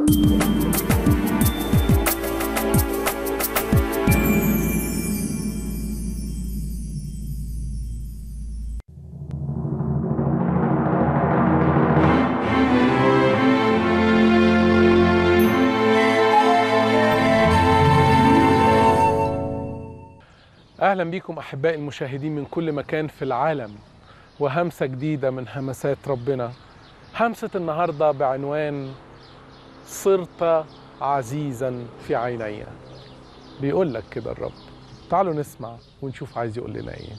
اهلا بكم احبائي المشاهدين من كل مكان في العالم وهمسه جديده من همسات ربنا همسه النهارده بعنوان صرت عزيزا في عيني بيقول لك كده الرب تعالوا نسمع ونشوف عايز يقول لنا ايه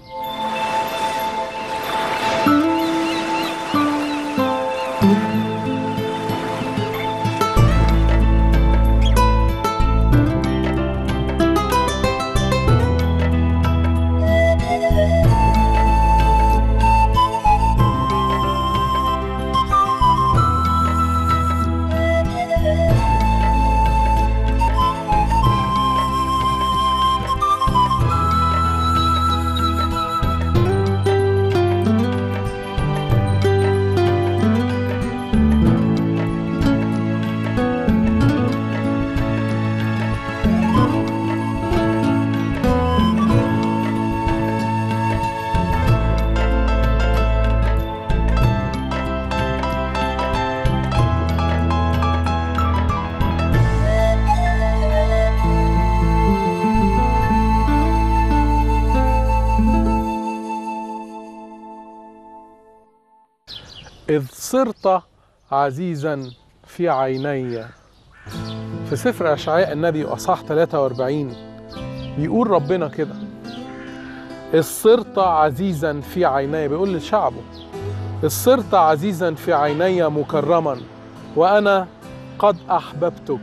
إذ صرت عزيزا في عيني في سفر أشعياء النبي أصح 43 بيقول ربنا كده إذ صرت عزيزا في عيني بيقول لشعبه إذ صرت عزيزا في عيني مكرما وأنا قد أحببتك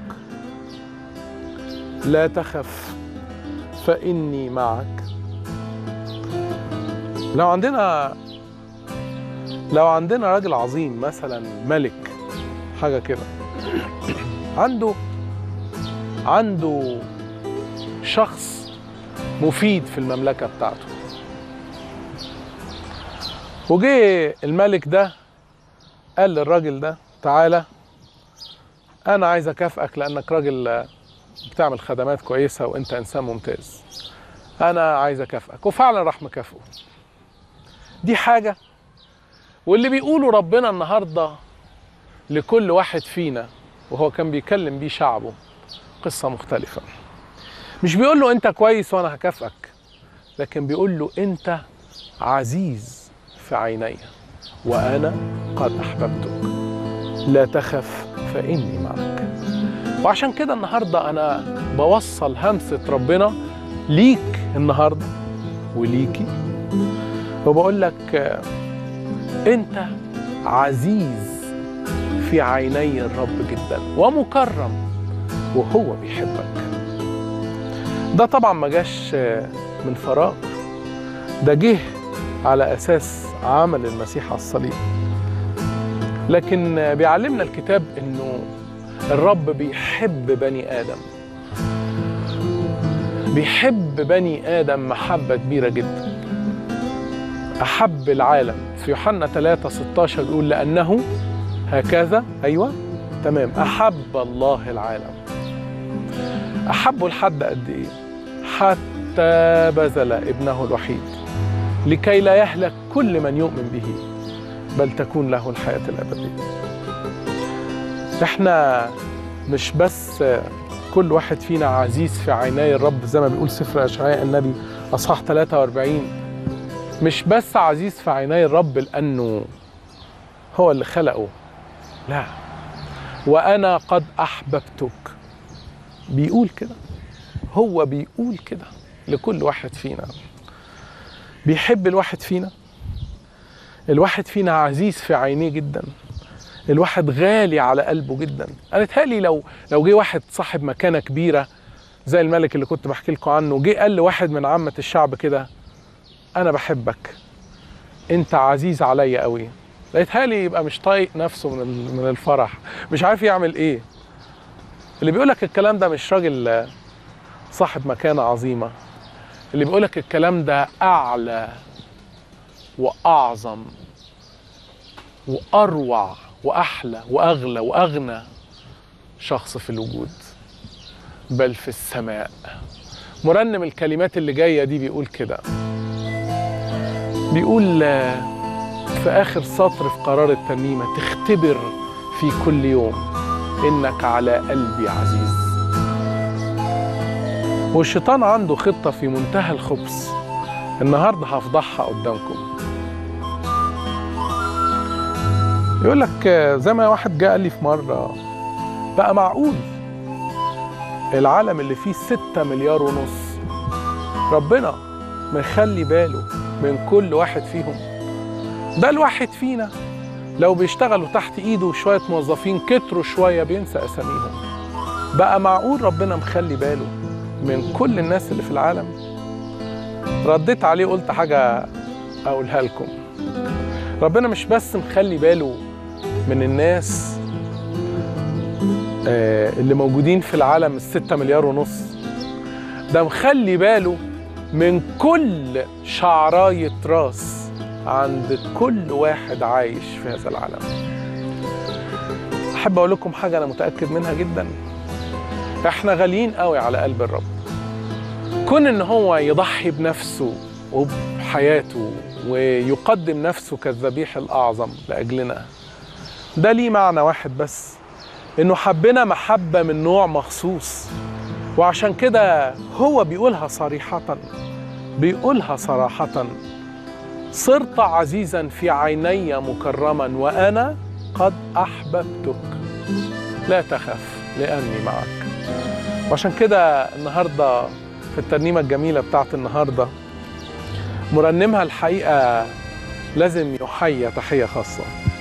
لا تخف فإني معك لو عندنا لو عندنا راجل عظيم مثلا ملك حاجة كده عنده عنده شخص مفيد في المملكة بتاعته وجه الملك ده قال للراجل ده تعالى أنا عايز أكافئك لأنك راجل بتعمل خدمات كويسة وأنت إنسان ممتاز أنا عايز أكافئك وفعلا راح مكافئه دي حاجة واللي بيقوله ربنا النهارده لكل واحد فينا وهو كان بيكلم بيه شعبه قصة مختلفة مش بيقول له انت كويس وانا هكافئك لكن بيقول له انت عزيز في عيني وانا قد احببتك لا تخف فاني معك وعشان كده النهارده انا بوصل همسة ربنا ليك النهارده وليكي وبقول لك انت عزيز في عيني الرب جدا ومكرم وهو بيحبك ده طبعا ما جاش من فراغ ده جه على اساس عمل المسيح على الصليب لكن بيعلمنا الكتاب انه الرب بيحب بني ادم بيحب بني ادم محبه كبيره جدا احب العالم في يوحنا 3 16 بيقول لأنه هكذا أيوة تمام أحب الله العالم أحبه لحد قد إيه حتى بذل ابنه الوحيد لكي لا يهلك كل من يؤمن به بل تكون له الحياة الأبدية احنا مش بس كل واحد فينا عزيز في عيني الرب زي ما بيقول سفر أشعياء النبي أصحاح 43 مش بس عزيز في عيني الرب لأنه هو اللي خلقه لا وأنا قد أحببتك بيقول كده هو بيقول كده لكل واحد فينا بيحب الواحد فينا الواحد فينا عزيز في عينيه جدا الواحد غالي على قلبه جدا انا اتهيألي لو لو جه واحد صاحب مكانه كبيره زي الملك اللي كنت بحكي لكم عنه جه قال لواحد من عامه الشعب كده انا بحبك انت عزيز عليا قوي يتهيألي يبقى مش طايق نفسه من من الفرح مش عارف يعمل ايه اللي بيقول لك الكلام ده مش راجل صاحب مكانه عظيمه اللي بيقول لك الكلام ده اعلى واعظم واروع واحلى واغلى واغنى شخص في الوجود بل في السماء مرنم الكلمات اللي جايه دي بيقول كده بيقول آه، في اخر سطر في قرار الترنيمه تختبر في كل يوم انك على قلبي عزيز والشيطان عنده خطه في منتهى الخبث النهارده هفضحها قدامكم يقول لك آه، زي ما واحد جه قال لي في مره بقى معقول العالم اللي فيه ستة مليار ونص ربنا مخلي باله من كل واحد فيهم ده الواحد فينا لو بيشتغلوا تحت ايده شوية موظفين كتروا شوية بينسى اساميهم بقى معقول ربنا مخلي باله من كل الناس اللي في العالم رديت عليه قلت حاجة اقولها لكم ربنا مش بس مخلي باله من الناس آه، اللي موجودين في العالم الستة مليار ونص ده مخلي باله من كل شعراية راس عند كل واحد عايش في هذا العالم أحب أقول لكم حاجة أنا متأكد منها جدا إحنا غاليين قوي على قلب الرب كون إن هو يضحي بنفسه وبحياته ويقدم نفسه كالذبيح الأعظم لأجلنا ده ليه معنى واحد بس انه حبنا محبه من نوع مخصوص وعشان كده هو بيقولها صريحه بيقولها صراحه صرت عزيزا في عيني مكرما وانا قد احببتك لا تخف لاني معك وعشان كده النهارده في الترنيمه الجميله بتاعت النهارده مرنمها الحقيقه لازم يحيى تحيه خاصه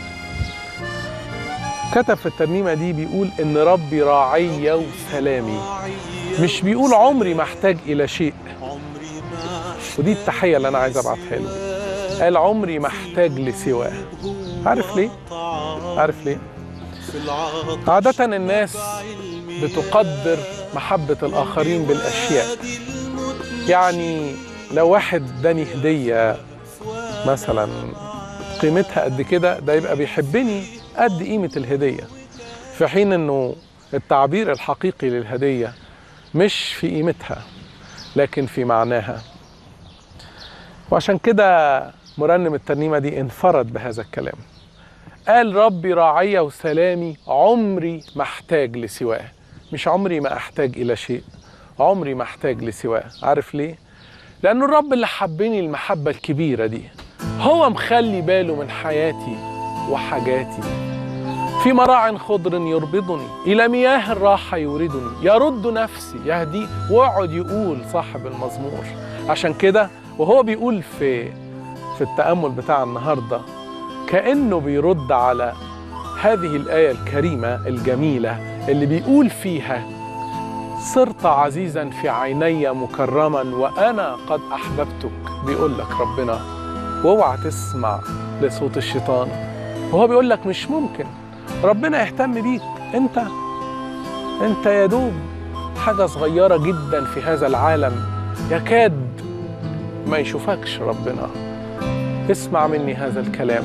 كتب في الترنيمه دي بيقول ان ربي راعي وسلامي مش بيقول عمري ما احتاج الى شيء ودي التحيه اللي انا عايز ابعتها له قال عمري ما احتاج لسواه عارف ليه عارف ليه عاده الناس بتقدر محبه الاخرين بالاشياء يعني لو واحد اداني هديه مثلا قيمتها قد كده ده يبقى بيحبني قد قيمة الهدية في حين انه التعبير الحقيقي للهدية مش في قيمتها لكن في معناها وعشان كده مرنم الترنيمة دي انفرد بهذا الكلام قال ربي راعي وسلامي عمري ما احتاج لسواه مش عمري ما احتاج الى شيء عمري ما احتاج لسواه عارف ليه لانه الرب اللي حبني المحبة الكبيرة دي هو مخلي باله من حياتي وحاجاتي في مراع خضر يربضني إلى مياه الراحة يوردني يرد نفسي يهدي واقعد يقول صاحب المزمور عشان كده وهو بيقول في في التأمل بتاع النهاردة كأنه بيرد على هذه الآية الكريمة الجميلة اللي بيقول فيها صرت عزيزا في عيني مكرما وأنا قد أحببتك بيقول لك ربنا واوعى تسمع لصوت الشيطان وهو بيقول لك مش ممكن ربنا يهتم بيك انت انت يا دوب حاجة صغيرة جدا في هذا العالم يكاد ما يشوفكش ربنا اسمع مني هذا الكلام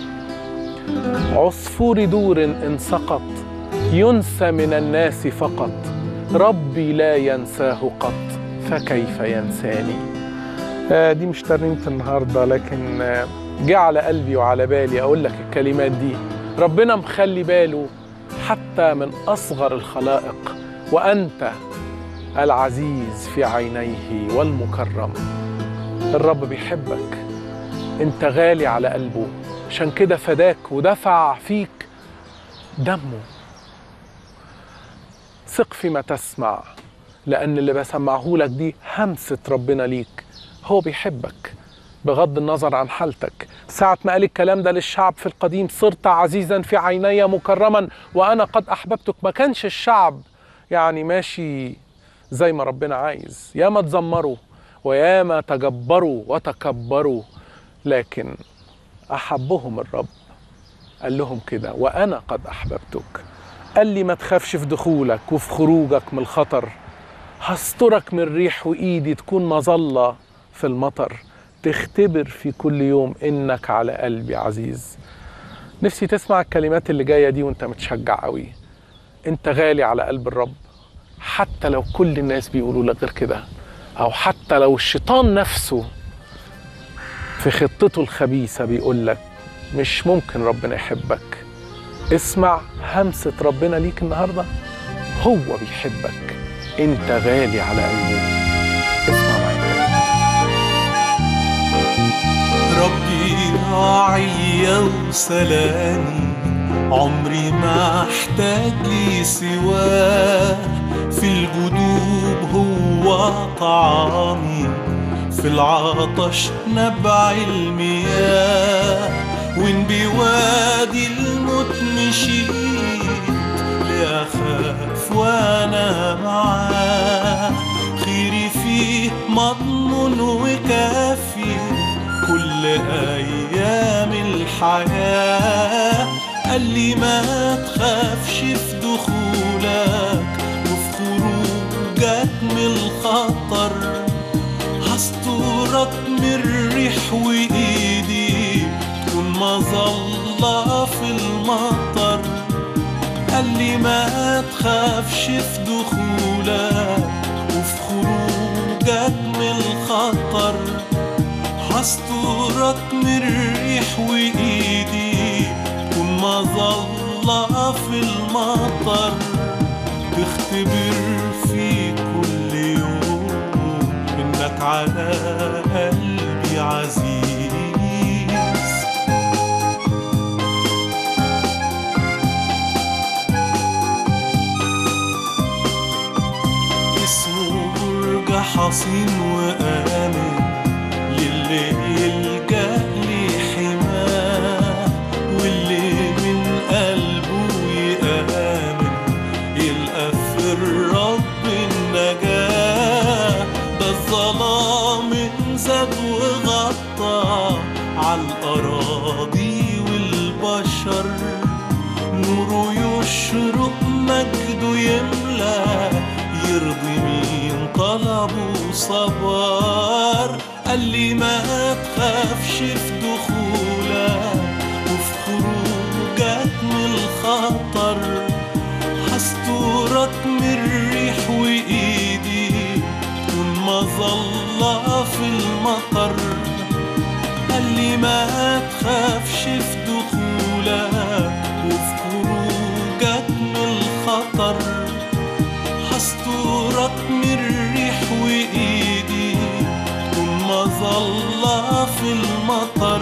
عصفور دور ان سقط ينسى من الناس فقط ربي لا ينساه قط فكيف ينساني آه دي مش ترنيمة النهاردة لكن آه جه على قلبي وعلى بالي أقول لك الكلمات دي ربنا مخلي باله حتى من أصغر الخلائق وأنت العزيز في عينيه والمكرم الرب بيحبك انت غالي على قلبه عشان كده فداك ودفع فيك دمه ثق فيما تسمع لأن اللي بسمعه لك دي همسة ربنا ليك هو بيحبك بغض النظر عن حالتك ساعة ما قال الكلام ده للشعب في القديم صرت عزيزا في عيني مكرما وأنا قد أحببتك ما كانش الشعب يعني ماشي زي ما ربنا عايز ياما تزمروا وياما تجبروا وتكبروا لكن أحبهم الرب قال لهم كده وأنا قد أحببتك قال لي ما تخافش في دخولك وفي خروجك من الخطر هسترك من الريح وإيدي تكون مظلة في المطر تختبر في كل يوم إنك على قلبي عزيز نفسي تسمع الكلمات اللي جاية دي وانت متشجع قوي انت غالي على قلب الرب حتى لو كل الناس بيقولوا لك غير كده او حتى لو الشيطان نفسه في خطته الخبيثة بيقول لك مش ممكن ربنا يحبك اسمع همسة ربنا ليك النهاردة هو بيحبك انت غالي على قلبه اسمع معايا ربي راعي وسلامي عمري ما احتاج لي سواه في الجدوب هو طعامي في العطش نبع المياه وين بوادي الموت مشيت لا اخاف وانا معاه خيري فيه مضمون وكافي كل ايام الحياه قال لي ما تخافش في دخولك وفي خروجك من الخطر هستورك من الريح وايدي تكون مظلة في المطر قال لي ما تخافش في دخولك وفي خروجك من الخطر هستورك من الريح وايدي تكون مظلة في المطر تختبر في كل يوم انك على قلبي عزيز اسمه برج حصين وآمن للي يلجأ لحماه واللي من قلبه يآمن يلقى في الرب النجاة ده الظلام انزاد وغطى عالأراضي والبشر نوره يشرق مجده يملى يرضي مين طلبه صبر قال لي ما تخافش في دخولك وفي خروجك من الخطر هستورك من الريح وايدي تكون مظلة في المطر قال لي ما تخافش في دخولك وفي خروجك من الخطر هستورك من الريح وايدي تكون مظلة في المطر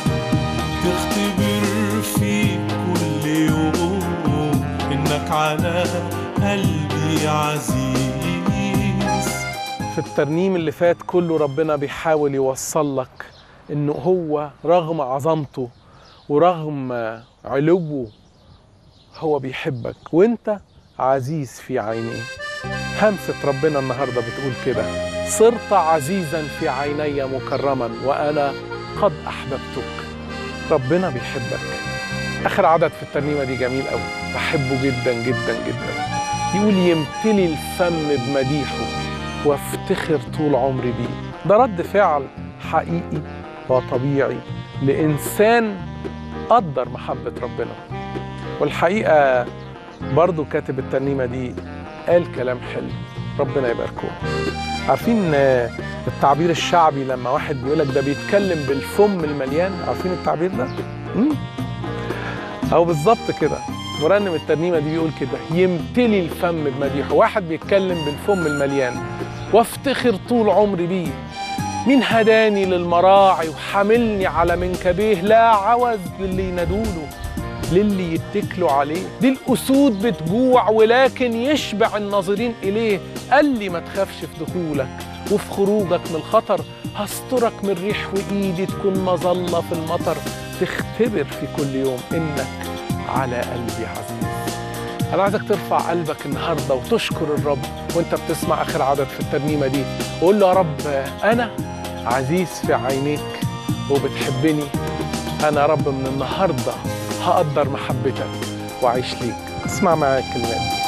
تختبر في كل يوم انك على قلبي عزيز في الترنيم اللي فات كله ربنا بيحاول يوصل لك انه هو رغم عظمته ورغم علوه هو بيحبك وانت عزيز في عينيه همسة ربنا النهاردة بتقول كده صرت عزيزا في عيني مكرما وأنا قد أحببتك ربنا بيحبك آخر عدد في الترنيمة دي جميل قوي بحبه جدا جدا جدا يقول يمتلي الفم بمديحه وافتخر طول عمري بيه ده رد فعل حقيقي وطبيعي لإنسان قدر محبة ربنا والحقيقة برضو كاتب الترنيمة دي قال كلام حلو ربنا يباركه عارفين التعبير الشعبي لما واحد بيقولك ده بيتكلم بالفم المليان عارفين التعبير ده؟ مم؟ أو بالظبط كده مرنم الترنيمة دي بيقول كده يمتلي الفم بمديحه واحد بيتكلم بالفم المليان وافتخر طول عمري بيه مين هداني للمراعي وحملني على منكبيه لا عوز للي ينادوله للي يتكلوا عليه دي الأسود بتجوع ولكن يشبع الناظرين إليه قال لي ما تخافش في دخولك وفي خروجك من الخطر هسترك من ريح وإيدي تكون مظلة في المطر تختبر في كل يوم إنك على قلبي عزيز أنا عايزك ترفع قلبك النهاردة وتشكر الرب وانت بتسمع آخر عدد في الترنيمة دي وقول له يا رب أنا عزيز في عينيك وبتحبني أنا يا رب من النهاردة هقدر محبتك وأعيش ليك اسمع معايا الكلمات دي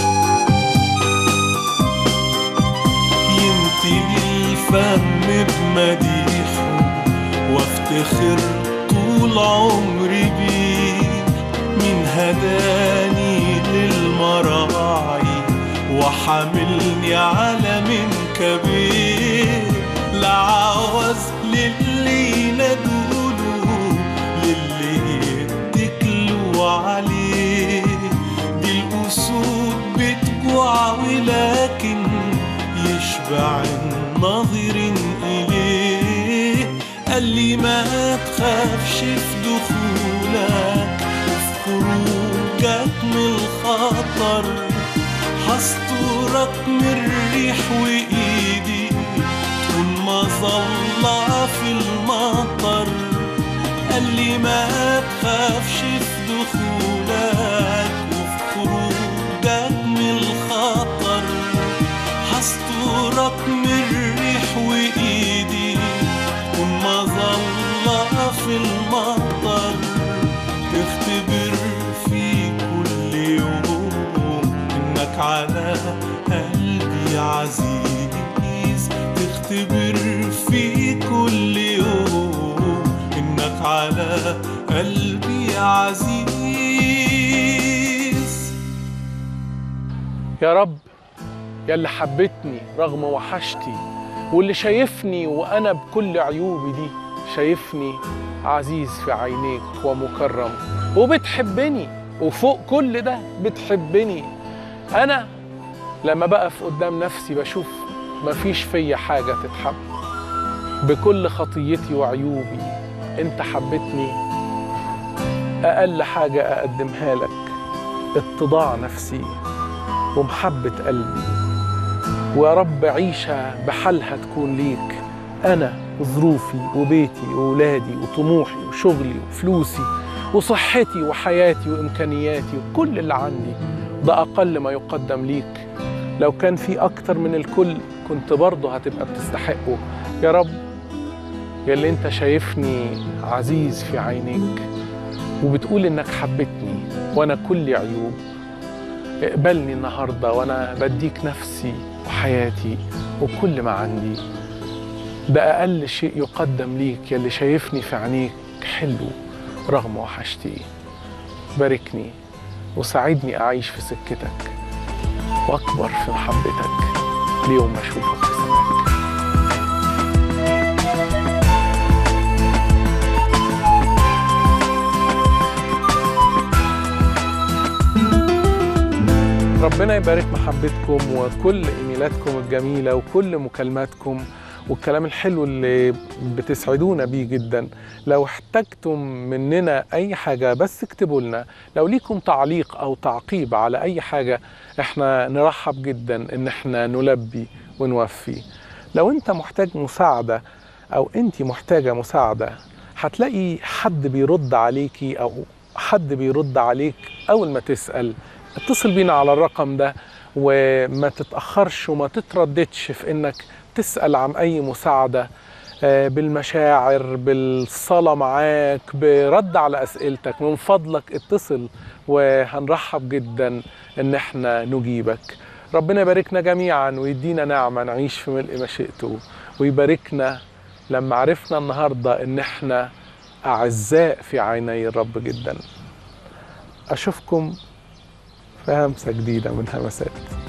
يمتلي الفم بمديحه وافتخر طول عمري بيه من هداني للمراعي حاملني على من كبير لا عوز للي ينادوله للي يتكلوا عليه دي الأسود بتجوع ولكن يشبع الناظرين إليه قال لي ما تخافش في دخولك وفي خروجك من الخطر هسترك من الريح وإيدي تكون مظلة في المطر قال لي ما تخافش في دخولك وفي خروجك من الخطر هسترك من الريح وإيدي تكون مظلة في المطر تختبر في كل يوم إنك على قلبي عزيز تختبر في كل يوم إنك على قلبي عزيز يا رب يا اللي حبتني رغم وحشتي واللي شايفني وانا بكل عيوبي دي شايفني عزيز في عينيك ومكرم وبتحبني وفوق كل ده بتحبني انا لما بقف قدام نفسي بشوف مفيش فيا حاجة تتحب بكل خطيتي وعيوبي انت حبتني اقل حاجة اقدمها لك اتضاع نفسي ومحبة قلبي ويا رب عيشة بحالها تكون ليك أنا وظروفي وبيتي وولادي وطموحي وشغلي وفلوسي وصحتي وحياتي وإمكانياتي وكل اللي عندي ده أقل ما يقدم ليك لو كان في أكتر من الكل كنت برضه هتبقى بتستحقه يا رب يا اللي انت شايفني عزيز في عينيك وبتقول انك حبتني وانا كل عيوب اقبلني النهارده وانا بديك نفسي وحياتي وكل ما عندي ده اقل شيء يقدم ليك يا اللي شايفني في عينيك حلو رغم وحشتي باركني وساعدني اعيش في سكتك واكبر في محبتك ليوم ما اشوفك في سماك ربنا يبارك محبتكم وكل ايميلاتكم الجميله وكل مكالماتكم والكلام الحلو اللي بتسعدونا بيه جدا لو احتجتم مننا اي حاجه بس اكتبوا لنا لو ليكم تعليق او تعقيب على اي حاجه احنا نرحب جدا ان احنا نلبي ونوفي لو انت محتاج مساعده او انت محتاجه مساعده هتلاقي حد بيرد عليكي او حد بيرد عليك اول ما تسال اتصل بينا على الرقم ده وما تتأخرش وما تترددش في انك تسأل عن اي مساعدة آه، بالمشاعر بالصلاة معاك برد على اسئلتك من فضلك اتصل وهنرحب جدا ان احنا نجيبك ربنا يباركنا جميعا ويدينا نعمة نعيش في ملء مشيئته ويباركنا لما عرفنا النهاردة ان احنا اعزاء في عيني الرب جدا اشوفكم في همسة جديدة من همسات